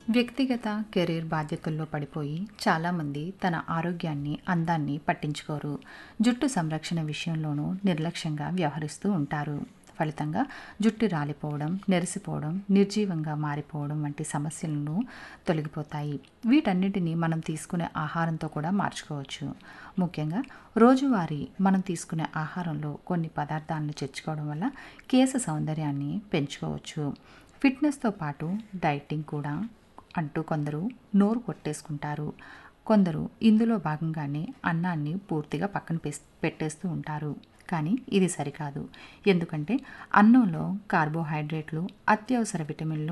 వ్యక్తిగత కెరీర్ బాధ్యతల్లో పడిపోయి చాలామంది తన ఆరోగ్యాన్ని అందాన్ని పట్టించుకోరు జుట్టు సంరక్షణ విషయంలోనూ నిర్లక్ష్యంగా వ్యవహరిస్తూ ఉంటారు ఫలితంగా జుట్టు రాలిపోవడం నెరిసిపోవడం నిర్జీవంగా మారిపోవడం వంటి సమస్యలను తొలగిపోతాయి వీటన్నిటిని మనం తీసుకునే ఆహారంతో కూడా మార్చుకోవచ్చు ముఖ్యంగా రోజువారీ మనం తీసుకునే ఆహారంలో కొన్ని పదార్థాలను చేర్చుకోవడం వల్ల కేశ సౌందర్యాన్ని పెంచుకోవచ్చు ఫిట్నెస్తో పాటు డైటింగ్ కూడా అంటూ కొందరు నోరు కొట్టేసుకుంటారు కొందరు ఇందులో భాగంగానే అన్నాన్ని పూర్తిగా పక్కన పెస్- పెట్టేస్తూ ఉంటారు కానీ ఇది సరికాదు ఎందుకంటే అన్నంలో కార్బోహైడ్రేట్లు అత్యవసర విటమిన్లు